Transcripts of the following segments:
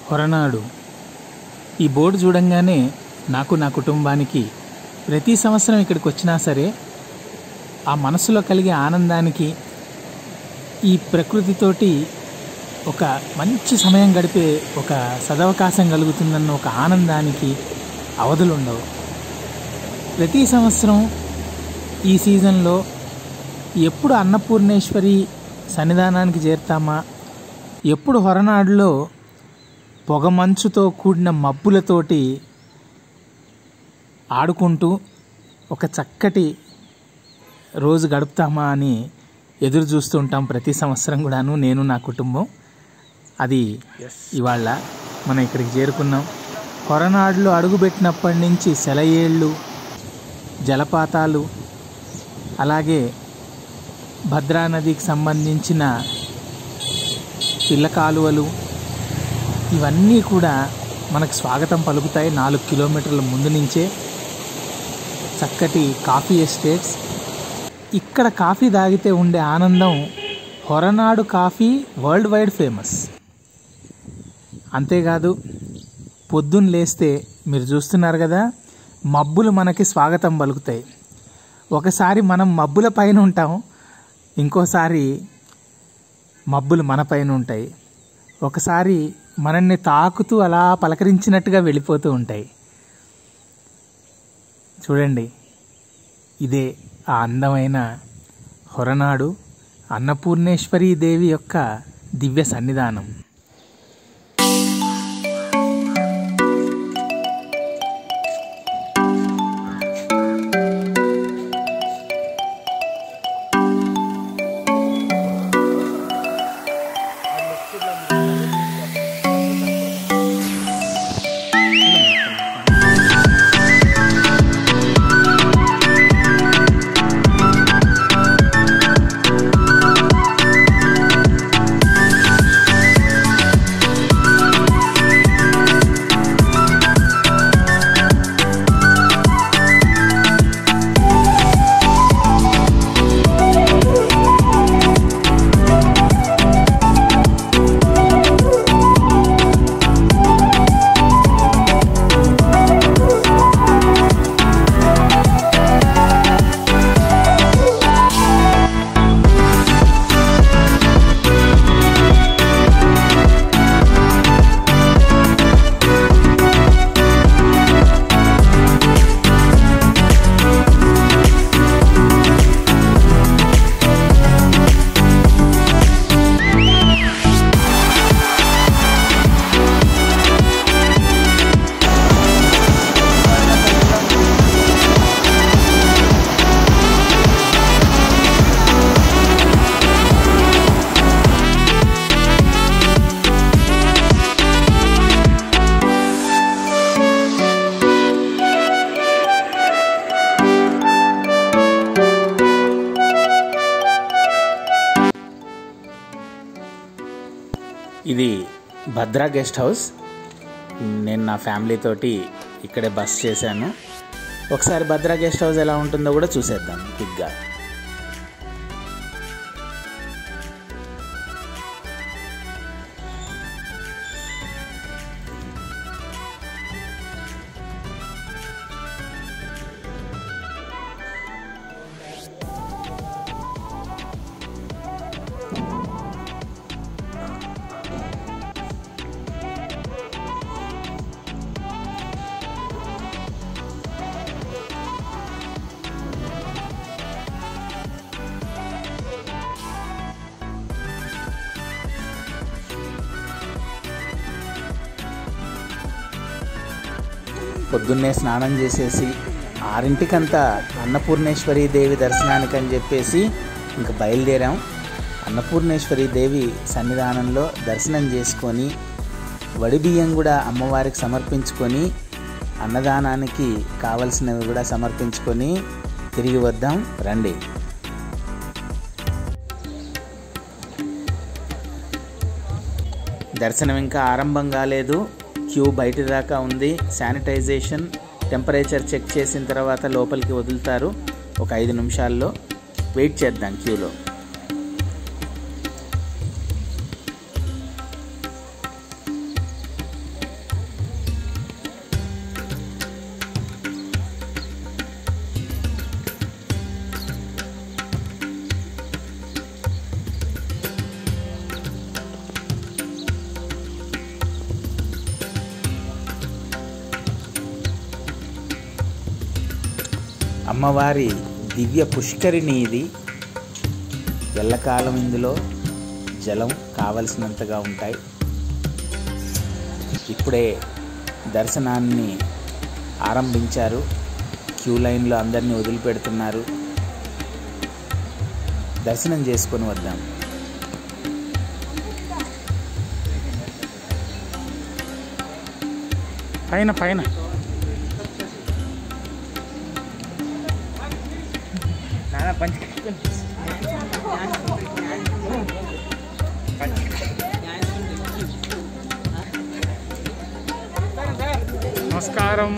హొరనాడు ఈ బోర్డు చూడంగానే నాకు నా కుటుంబానికి ప్రతి సంవత్సరం ఇక్కడికి వచ్చినా సరే ఆ మనసులో కలిగే ఆనందానికి ఈ ప్రకృతితోటి ఒక మంచి సమయం గడిపే ఒక సదవకాశం కలుగుతుందన్న ఒక ఆనందానికి అవధులు ఉండవు ప్రతి సంవత్సరం ఈ సీజన్లో ఎప్పుడు అన్నపూర్ణేశ్వరి సన్నిధానానికి చేరుతామా ఎప్పుడు హొరనాడులో పొగమంచుతో కూడిన మబ్బులతోటి ఆడుకుంటూ ఒక చక్కటి రోజు గడుపుతామా అని ఎదురు చూస్తూ ఉంటాం ప్రతి సంవత్సరం కూడాను నేను నా కుటుంబం అది ఇవాళ మనం ఇక్కడికి చేరుకున్నాం కొరనాడులో అడుగుపెట్టినప్పటి నుంచి సెలయేళ్ళు జలపాతాలు అలాగే భద్రా నదికి సంబంధించిన పిల్ల కాలువలు ఇవన్నీ కూడా మనకు స్వాగతం పలుకుతాయి నాలుగు కిలోమీటర్ల ముందు నుంచే చక్కటి కాఫీ ఎస్టేట్స్ ఇక్కడ కాఫీ తాగితే ఉండే ఆనందం Horanadu coffee world wide famous అంతేకాదు పొద్దున్న లేస్తే మీరు చూస్తున్నారు కదా మబ్బులు మనకి స్వాగతం పలుకుతాయి ఒకసారి మనం మబ్బుల పైన ఉంటాం ఇంకోసారి మబ్బులు మన పైన ఉంటాయి ఒకసారి మనల్ని తాకుతూ అలా పలకరించినట్టుగా వెళ్ళిపోతూ ఉంటాయి చూడండి ఇదే ఆ అందమైన హొరనాడు అన్నపూర్ణేశ్వరీ దేవి యొక్క దివ్య సన్నిధానం ఇది భద్రా గెస్ట్ హౌస్ నేను నా ఫ్యామిలీ తోటి ఇక్కడే బస్ చేశాను ఒకసారి భద్రా గెస్ట్ హౌస్ ఎలా ఉంటుందో కూడా చూసేద్దాం క్విక్గా పొద్దున్నే స్నానం చేసేసి ఆరింటికంతా అన్నపూర్ణేశ్వరి దేవి దర్శనానికి అని చెప్పేసి ఇంక బయలుదేరాం అన్నపూర్ణేశ్వరి దేవి సన్నిధానంలో దర్శనం చేసుకొని వడి బియ్యం కూడా అమ్మవారికి సమర్పించుకొని అన్నదానానికి కావలసినవి కూడా సమర్పించుకొని తిరిగి వద్దాం రండి దర్శనం ఇంకా ఆరంభం కాలేదు క్యూ బయట దాకా ఉంది శానిటైజేషన్ టెంపరేచర్ చెక్ చేసిన తర్వాత లోపలికి వదులుతారు ఒక ఐదు నిమిషాల్లో వెయిట్ చేద్దాం క్యూలో అమ్మవారి దివ్య పుష్కరిణి ఇది ఎల్లకాలం ఇందులో జలం కావలసినంతగా ఉంటాయి ఇప్పుడే దర్శనాన్ని ఆరంభించారు క్యూ లైన్లో అందరినీ వదిలిపెడుతున్నారు దర్శనం చేసుకొని వద్దాం పైన పైన నమస్కారం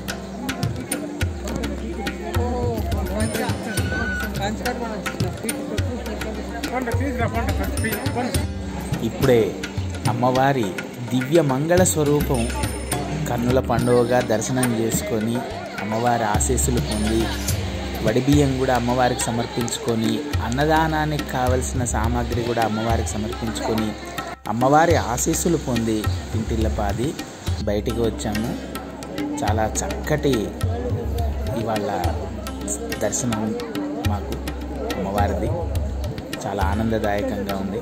ఇప్పుడే అమ్మవారి దివ్య మంగళ స్వరూపం కన్నుల పండుగగా దర్శనం చేసుకొని అమ్మవారి ఆశీస్సులు పొంది వడిబియ్యం కూడా అమ్మవారికి సమర్పించుకొని అన్నదానానికి కావలసిన సామాగ్రి కూడా అమ్మవారికి సమర్పించుకొని అమ్మవారి ఆశీస్సులు పొంది ఇంటిల్లపాది బయటికి వచ్చాము చాలా చక్కటి ఇవాళ దర్శనం మాకు అమ్మవారిది చాలా ఆనందదాయకంగా ఉంది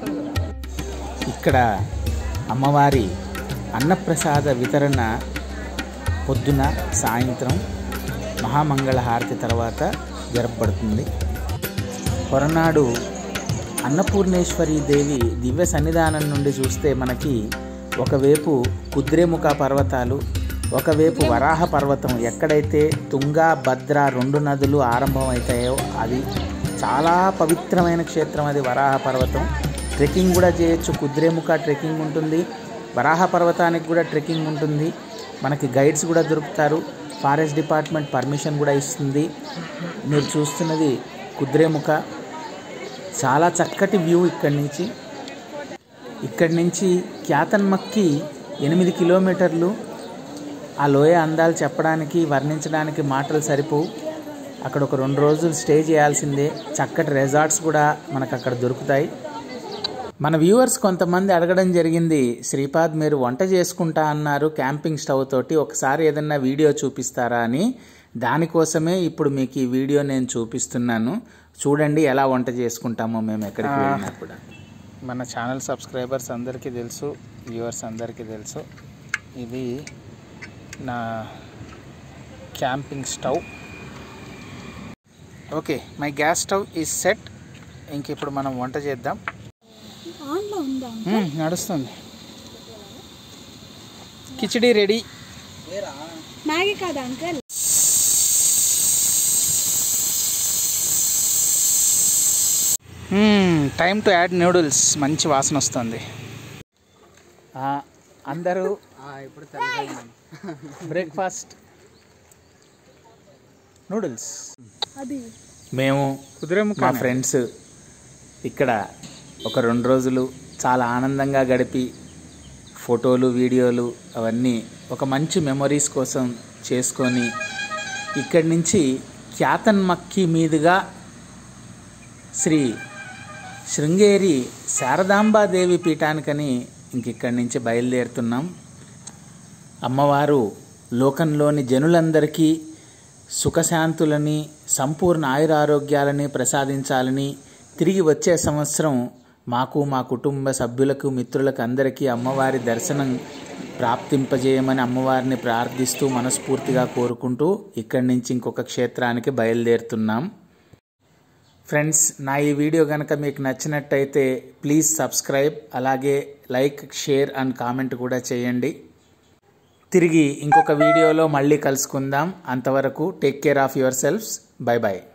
ఇక్కడ అమ్మవారి అన్నప్రసాద వితరణ పొద్దున సాయంత్రం మహామంగళ హారతి తర్వాత జరపబడుతుంది పొరనాడు అన్నపూర్ణేశ్వరి దేవి దివ్య సన్నిధానం నుండి చూస్తే మనకి ఒకవైపు కుద్రేముఖ పర్వతాలు ఒకవైపు వరాహ పర్వతం ఎక్కడైతే తుంగా భద్ర రెండు నదులు ఆరంభమవుతాయో అది చాలా పవిత్రమైన క్షేత్రం అది వరాహ పర్వతం ట్రెక్కింగ్ కూడా చేయొచ్చు కుద్రేముఖ ట్రెక్కింగ్ ఉంటుంది వరాహ పర్వతానికి కూడా ట్రెక్కింగ్ ఉంటుంది మనకి గైడ్స్ కూడా దొరుకుతారు ఫారెస్ట్ డిపార్ట్మెంట్ పర్మిషన్ కూడా ఇస్తుంది మీరు చూస్తున్నది కుద్రేముఖ చాలా చక్కటి వ్యూ ఇక్కడి నుంచి ఇక్కడి నుంచి క్యాతన్మక్కి ఎనిమిది కిలోమీటర్లు ఆ లోయ అందాలు చెప్పడానికి వర్ణించడానికి మాటలు సరిపోవు అక్కడ ఒక రెండు రోజులు స్టే చేయాల్సిందే చక్కటి రెసార్ట్స్ కూడా మనకు అక్కడ దొరుకుతాయి మన వ్యూవర్స్ కొంతమంది అడగడం జరిగింది శ్రీపాద్ మీరు వంట చేసుకుంటా అన్నారు క్యాంపింగ్ స్టవ్ తోటి ఒకసారి ఏదన్నా వీడియో చూపిస్తారా అని దానికోసమే ఇప్పుడు మీకు ఈ వీడియో నేను చూపిస్తున్నాను చూడండి ఎలా వంట చేసుకుంటామో మేము ఎక్కడికి వెళ్ళినప్పుడు మన ఛానల్ సబ్స్క్రైబర్స్ అందరికీ తెలుసు వ్యూవర్స్ అందరికీ తెలుసు ఇది నా camping stove okay my gas stove is set ఇంక ఇప్పుడు మనం వంట చేద్దాం ఆన్లో ఉందా మ్మ్, నడుస్తుంది కిచడీ రెడీ మ్యాగీ కాదా uncle time to add noodles మంచి వాసన వస్తుంది ఆ, అందరూ బ్రేక్ఫాస్ట్ నూడిల్స్ అది మేము మా ఫ్రెండ్స్ ఇక్కడ ఒక రెండు రోజులు చాలా ఆనందంగా గడిపి ఫోటోలు వీడియోలు అవన్నీ ఒక మంచి మెమొరీస్ కోసం చేసుకొని ఇక్కడి నుంచి క్యాతన్మక్కి మీదుగా శ్రీ శృంగేరి శారదాంబాదేవి పీఠానికని ఇంక ఇక్కడి నుంచి బయలుదేరుతున్నాం అమ్మవారు లోకంలోని జనులందరికీ సుఖశాంతులని సంపూర్ణ ఆయురారోగ్యాలని ప్రసాదించాలని తిరిగి వచ్చే సంవత్సరం మాకు మా కుటుంబ సభ్యులకు మిత్రులకు అందరికీ అమ్మవారి దర్శనం ప్రాప్తింపజేయమని అమ్మవారిని ప్రార్థిస్తూ మనస్ఫూర్తిగా కోరుకుంటూ ఇక్కడి నుంచి ఇంకొక క్షేత్రానికి బయలుదేరుతున్నాం ఫ్రెండ్స్ నా ఈ వీడియో కనుక మీకు నచ్చినట్టయితే ప్లీజ్ సబ్స్క్రైబ్ అలాగే లైక్ షేర్ అండ్ కామెంట్ కూడా చేయండి తిరిగి ఇంకొక వీడియోలో మళ్ళీ కలుసుకుందాం అంతవరకు take care of your selfs bye by